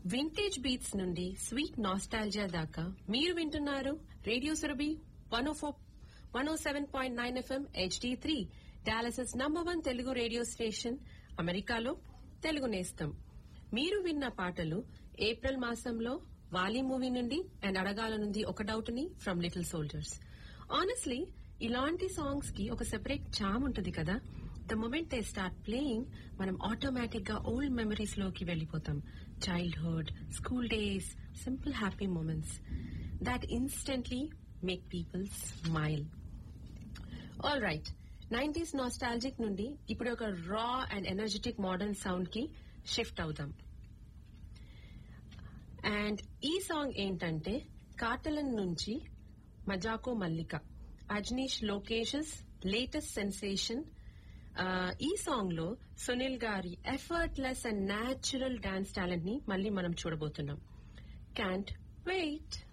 vintage beats నుండి sweet nostalgia దాకా మీరు వింటున్నారు radio Surabhi one O four one O seven point nine FM HD three Dallas's number one Telugu radio station అమెరికాలో తెలుగు నేస్తం మీరు విన్న పాటలు ఏప్రిల్ మాసంలో వాలి మూవీ నుండి అండ్ అడగాల నుండి ఒక డౌట్ ని ఫ్రమ్ లిటిల్ సోల్జర్స్ ఆనెస్ట్లీ ఇలాంటి సాంగ్స్ కి ఒక సెపరేట్ చామ్ ఉంటుంది కదా the moment they start playing మనం ఆటోమేటిక్ గా ఓల్డ్ మెమరీస్ లోకి వెళ్ళిపోతాం childhood school days simple happy moments that instantly make people smile all right nineties nostalgic నుండి ఇప్పుడు ఒక raw and energetic modern sound కి షిఫ్ట్ అవుదాం అండ్ ఈ సాంగ్ ఏంటంటే కాటలన్ నుంచి మజాకో మల్లిక అజ్నీష్ లోకేషస్ లేటెస్ట్ సెన్సేషన్ ఈ సాంగ్ లో సునీల్ గారి effortless and natural dance talent ని మళ్ళీ మనం చూడబోతున్నాం క్యాంట్ వెయిట్